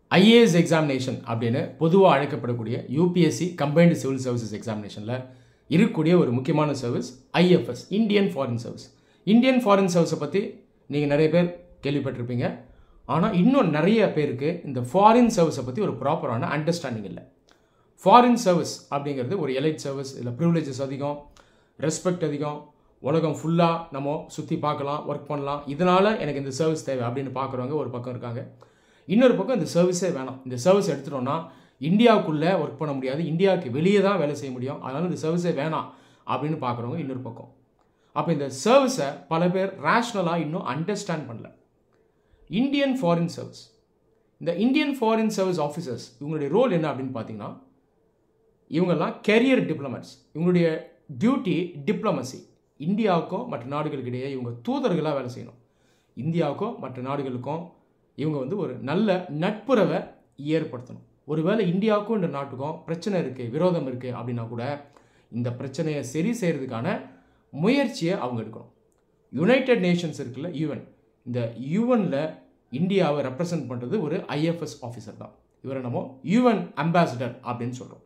IAS examination அப்படின்னு பொதுவாக அழைக்கப்படக்கூடிய யூபிஎஸ்சி கம்பைன்டு சிவில் சர்வீசஸ் எக்ஸாமினேஷனில் இருக்கக்கூடிய ஒரு முக்கியமான service IFS Indian foreign service Indian foreign சர்வீஸை பற்றி நீங்கள் நிறைய பேர் கேள்விப்பட்டிருப்பீங்க ஆனால் இன்னும் நிறைய பேருக்கு இந்த ஃபாரின் சர்வீஸை பற்றி ஒரு ப்ராப்பரான அண்டர்ஸ்டாண்டிங் இல்லை ஃபாரின் சர்வீஸ் அப்படிங்கிறது ஒரு எலைட் சர்வீஸ் இதில் ப்ரிவிலேஜஸ் அதிகம் ரெஸ்பெக்ட் அதிகம் உலகம் ஃபுல்லாக நம்ம சுற்றி பார்க்கலாம் ஒர்க் பண்ணலாம் இதனால் எனக்கு இந்த சர்வீஸ் தேவை அப்படின்னு பார்க்குறவங்க ஒரு பக்கம் இருக்காங்க இன்னொரு பக்கம் இந்த சர்வீஸே வேணாம் இந்த சர்வீஸ் எடுத்துட்டோம்னா இந்தியாவுக்குள்ளே ஒர்க் பண்ண முடியாது இந்தியாவுக்கு வெளியே தான் வேலை செய்ய முடியும் அதனால் இந்த சர்வீஸே வேணாம் அப்படின்னு பார்க்குறவங்க இன்னொரு பக்கம் அப்போ இந்த சர்வீஸை பல பேர் ரேஷ்னலாக இன்னும் அண்டர்ஸ்டாண்ட் பண்ணல இந்தியன் ஃபாரின் சர்வீஸ் இந்த இந்தியன் ஃபாரின் சர்வீஸ் ஆஃபீஸர்ஸ் இவங்களுடைய ரோல் என்ன அப்படின்னு பார்த்தீங்கன்னா இவங்கெல்லாம் கெரியர் டிப்ளமேட்ஸ் இவங்களுடைய டியூட்டி டிப்ளமசி இந்தியாவுக்கும் மற்ற நாடுகளுக்கிடையே இவங்க தூதர்களாக வேலை செய்யணும் இந்தியாவுக்கும் மற்ற நாடுகளுக்கும் இவங்க வந்து ஒரு நல்ல நட்புறவை ஏற்படுத்தணும் ஒருவேளை இந்தியாவுக்கும் இந்த நாட்டுக்கும் பிரச்சனை இருக்குது விரோதம் இருக்குது அப்படின்னா கூட இந்த பிரச்சனையை சரி செய்கிறதுக்கான முயற்சியை அவங்க எடுக்கணும் யுனைடெட் நேஷன்ஸ் இருக்குல்ல யூஎன் இந்த யூஎனில் இந்தியாவை ரெப்ரசன்ட் பண்ணுறது ஒரு ஐஎஃப்எஸ் ஆஃபீஸர் தான் இவரை நம்ம யூஎன் அம்பாசிடர் அப்படின்னு சொல்கிறோம்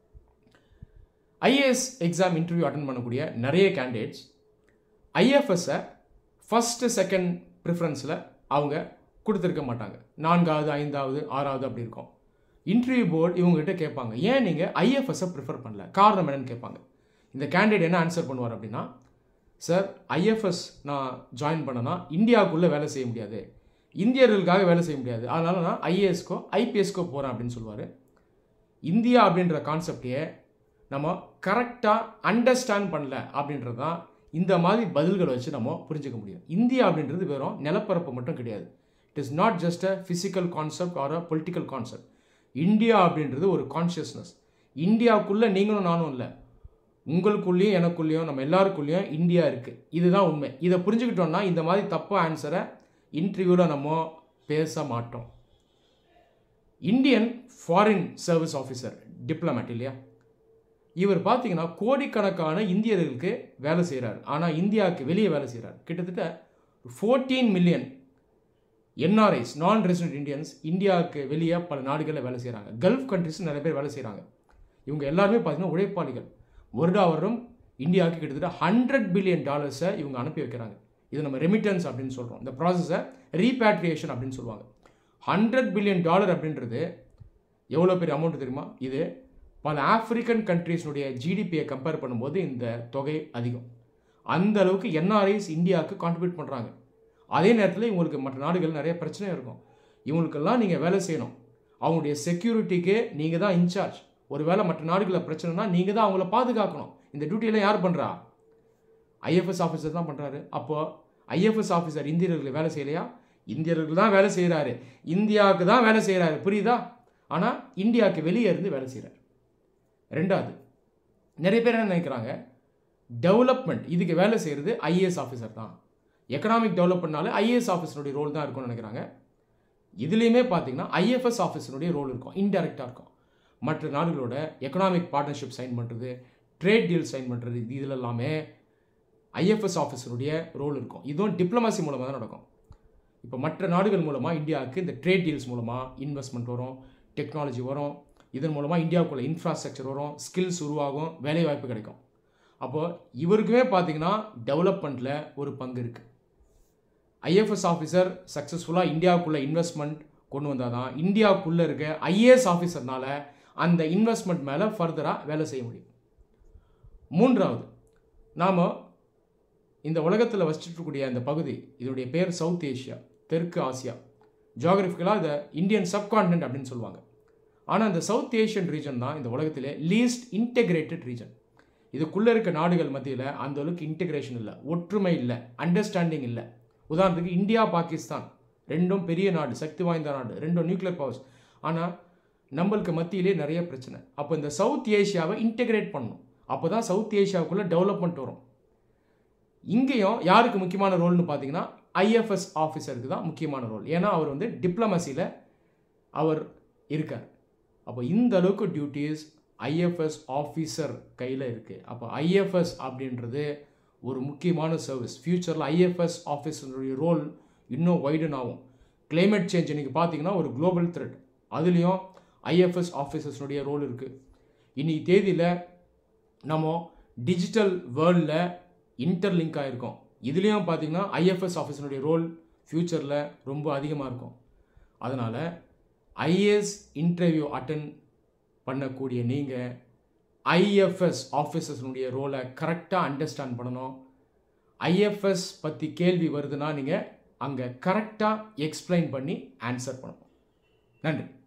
ஐஏஎஸ் எக்ஸாம் இன்டர்வியூ அட்டன் பண்ணக்கூடிய நிறைய கேண்டிடேட்ஸ் ஐஎஃப்எஸ்ஸை ஃபஸ்ட்டு செகண்ட் ப்ரிஃபரன்ஸில் அவங்க கொடுத்துருக்க மாட்டாங்க நான்காவது ஐந்தாவது ஆறாவது அப்படி இருக்கும் இன்டர்வியூ போர்டு இவங்ககிட்ட கேட்பாங்க ஏன் நீங்கள் ஐஎஃப்எஸ்ஸை ப்ரிஃபர் பண்ணல காரணம் என்னன்னு கேட்பாங்க இந்த கேண்டிடேட் என்ன ஆன்சர் பண்ணுவார் அப்படின்னா சார் ஐஎஃப்எஸ் நான் ஜாயின் பண்ணனா இந்தியாவுக்குள்ளே வேலை செய்ய முடியாது இந்தியர்களுக்காக வேலை செய்ய முடியாது அதனால் நான் ஐஏஎஸ்க்கோ ஐபிஎஸ்க்கோ போகிறேன் அப்படின்னு சொல்லுவார் இந்தியா அப்படின்ற கான்செப்டையே நம்ம கரெக்டாக அண்டர்ஸ்டாண்ட் பண்ணல அப்படின்றது தான் இந்த மாதிரி பதில்களை வச்சு நம்ம புரிஞ்சுக்க முடியும் இந்தியா அப்படின்றது வெறும் நிலப்பரப்பு மட்டும் கிடையாது it is not just a physical concept or a political concept India அப்படின்றது ஒரு கான்ஷியஸ்னஸ் இந்தியாவுக்குள்ளே நீங்களும் நானும் இல்லை உங்களுக்குள்ளேயும் எனக்குள்ளேயும் நம்ம எல்லாருக்குள்ளேயும் இந்தியா இருக்குது இதுதான் உண்மை இதை புரிஞ்சுக்கிட்டோம்னா இந்த மாதிரி தப்பு ஆன்சரை இன்டர்வியூவில் நம்ம பேச மாட்டோம் Indian foreign service officer diplomat இல்லையா இவர் பார்த்தீங்கன்னா கோடிக்கணக்கான இந்தியர்களுக்கு வேலை செய்கிறார் ஆனால் இந்தியாவுக்கு வெளியே வேலை செய்கிறார் கிட்டத்தட்ட fourteen million NRIs non resident Indians இந்தியாவுக்கு வெளியே பல நாடுகளில் வேலை செய்கிறாங்க கல்ஃப் கண்ட்ரிஸ் நிறைய பேர் வேலை செய்கிறாங்க இவங்க எல்லாருமே பார்த்தீங்கன்னா உழைப்பாளிகள் வருடா வருடம் இந்தியாவுக்கு கிட்டத்தட்ட ஹண்ட்ரட் பில்லியன் டாலர்ஸை இவங்க அனுப்பி வைக்கிறாங்க இது நம்ம ரெமிட்டன்ஸ் அப்படின்னு சொல்கிறோம் இந்த ப்ராசஸை ரீபேட்ரியேஷன் அப்படின்னு சொல்லுவாங்க ஹண்ட்ரட் பில்லியன் டாலர் அப்படின்றது எவ்வளோ பெரிய அமௌண்ட் தெரியுமா இது பல ஆப்பிரிக்கன் கண்ட்ரீஸ்னுடைய ஜிடிபியை கம்பேர் பண்ணும்போது இந்த தொகை அதிகம் அந்த அளவுக்கு என்ஆர்ஐஸ் இந்தியாவுக்கு கான்ட்ரிபியூட் பண்ணுறாங்க அதே நேரத்தில் இவங்களுக்கு மற்ற நாடுகள் நிறைய பிரச்சனை இருக்கும் இவங்களுக்கெல்லாம் நீங்கள் வேலை செய்யணும் அவங்களுடைய செக்யூரிட்டிக்கு நீங்கள் தான் இன்சார்ஜ் ஒரு வேளை மற்ற நாடுகளில் பிரச்சனைனா நீங்கள் தான் அவங்கள பாதுகாக்கணும் இந்த டியூட்டியெல்லாம் யார் பண்ணுறா ஐஎஃப்எஸ் ஆஃபீஸர் தான் பண்ணுறாரு அப்போது ஐஎஃப்எஸ் ஆஃபீஸர் இந்தியர்களுக்கு வேலை செய்யலையா இந்தியர்கள் தான் வேலை செய்கிறாரு இந்தியாவுக்கு தான் வேலை செய்கிறாரு புரியுதா ஆனால் இந்தியாவுக்கு வெளியே இருந்து வேலை செய்கிறார் ரெண்டாவது நிறைய பேர் என்ன நினைக்கிறாங்க டெவலப்மெண்ட் இதுக்கு வேலை செய்கிறது ஐஏஎஸ் ஆஃபீஸர் தான் எக்கனாமிக் டெவலப்மெண்ட்னால ஐஏஎஸ் ஆஃபீஸருடைய ரோல் தான் இருக்கும்னு நினைக்கிறாங்க இதுலேயுமே பார்த்தீங்கன்னா ஐஎஃப்எஸ் ஆஃபீஸருடைய ரோல் இருக்கும் இன்டெரக்டாக இருக்கும் மற்ற நாடுகளோட எக்கனாமிக் பார்ட்னர்ஷிப் சைன் பண்ணுறது ட்ரேட் டீல் சைன் பண்ணுறது இது இதில் எல்லாமே ஐஎஃப்எஸ் ஆஃபீஸருடைய ரோல் இருக்கும் இதுவும் டிப்ளமசி மூலமாக தான் நடக்கும் இப்போ மற்ற நாடுகள் மூலமாக இந்தியாவுக்கு இந்த ட்ரேட் டீல்ஸ் மூலமாக இன்வெஸ்ட்மெண்ட் வரும் டெக்னாலஜி வரும் இதன் மூலமாக இந்தியாவுக்குள்ள இன்ஃப்ராஸ்ட்ரக்சர் வரும் ஸ்கில்ஸ் உருவாகும் வேலை வாய்ப்பு கிடைக்கும் அப்போது இவருக்குமே பார்த்தீங்கன்னா டெவலப்மெண்ட்டில் ஒரு பங்கு இருக்குது ஐஎஃப்எஸ் ஆஃபீஸர் சக்ஸஸ்ஃபுல்லாக இந்தியாவுக்குள்ளே இன்வெஸ்ட்மெண்ட் கொண்டு வந்தால் தான் இந்தியாவுக்குள்ளே இருக்க ஐஏஎஸ் ஆஃபீஸர்னால அந்த இன்வெஸ்ட்மெண்ட் மேலே ஃபர்தராக வேலை செய்ய முடியும் மூன்றாவது நாம் இந்த உலகத்தில் வச்சுட்ருக்கக்கூடிய அந்த பகுதி இதனுடைய பேர் சவுத் ஏஷியா தெற்கு ஆசியா ஜியாகிரபிக்கலாக இதை இந்தியன் சப்கான்டினென்ட் அப்படின்னு சொல்லுவாங்க ஆனால் இந்த சவுத் ஏஷியன் ரீஜன் தான் இந்த உலகத்திலே லீஸ்ட் இன்டெகிரேட்டட் ரீஜன் இதுக்குள்ளே இருக்க நாடுகள் மத்தியில் அந்த அளவுக்கு இன்டெகிரேஷன் இல்லை ஒற்றுமை இல்லை அண்டர்ஸ்டாண்டிங் இல்லை உதாரணத்துக்கு இந்தியா பாகிஸ்தான் ரெண்டும் பெரிய நாடு சக்தி வாய்ந்த நாடு ரெண்டும் நியூக்ளியர் பவர்ஸ் ஆனால் நம்மளுக்கு மத்தியிலே நிறைய பிரச்சனை அப்போ இந்த சவுத் ஏஷியாவை இன்டெகிரேட் பண்ணணும் அப்போ தான் சவுத் ஏஷியாவுக்குள்ளே டெவலப்மெண்ட் வரும் இங்கேயும் யாருக்கு முக்கியமான ரோல்னு பார்த்தீங்கன்னா ஐஎஃப்எஸ் ஆஃபீஸருக்கு தான் முக்கியமான ரோல் ஏன்னா அவர் வந்து டிப்ளமசியில் அவர் இருக்கார் அப்போ இந்த அளவுக்கு டியூட்டிஸ் ஐஎஃப்எஸ் ஆஃபீஸர் கையில் இருக்குது அப்போ ஐஎஃப்எஸ் அப்படின்றது ஒரு முக்கியமான சர்வீஸ் ஃப்யூச்சரில் ஐஎஃப்எஸ் ஆஃபீஸருடைய ரோல் இன்னும் வைடன் ஆகும் கிளைமேட் சேஞ்ச் இன்றைக்கி பார்த்தீங்கன்னா ஒரு குளோபல் த்ரெட் அதுலேயும் ஐஎஃப்எஸ் ஆஃபீஸர்ஸ்னுடைய ரோல் இருக்குது இன்னைக்கு தேதியில் நம்ம டிஜிட்டல் வேர்ல்டில் இன்டர்லிங்க் ஆகிருக்கோம் இதுலேயும் பார்த்தீங்கன்னா ஐஎஃப்எஸ் ஆஃபீஸனுடைய ரோல் ஃப்யூச்சரில் ரொம்ப அதிகமாக இருக்கும் அதனால் ஐஏஎஸ் இன்டர்வியூ அட்டன் பண்ணக்கூடிய நீங்கள் ஐஎஃப்எஸ் ஆஃபீஸர்ஸனுடைய ரோலை கரெக்டாக அண்டர்ஸ்டாண்ட் பண்ணணும் ஐஎஃப்எஸ் பற்றி கேள்வி வருதுன்னா நீங்கள் அங்கே கரெக்டாக எக்ஸ்பிளைன் பண்ணி ஆன்சர் பண்ணணும் நன்றி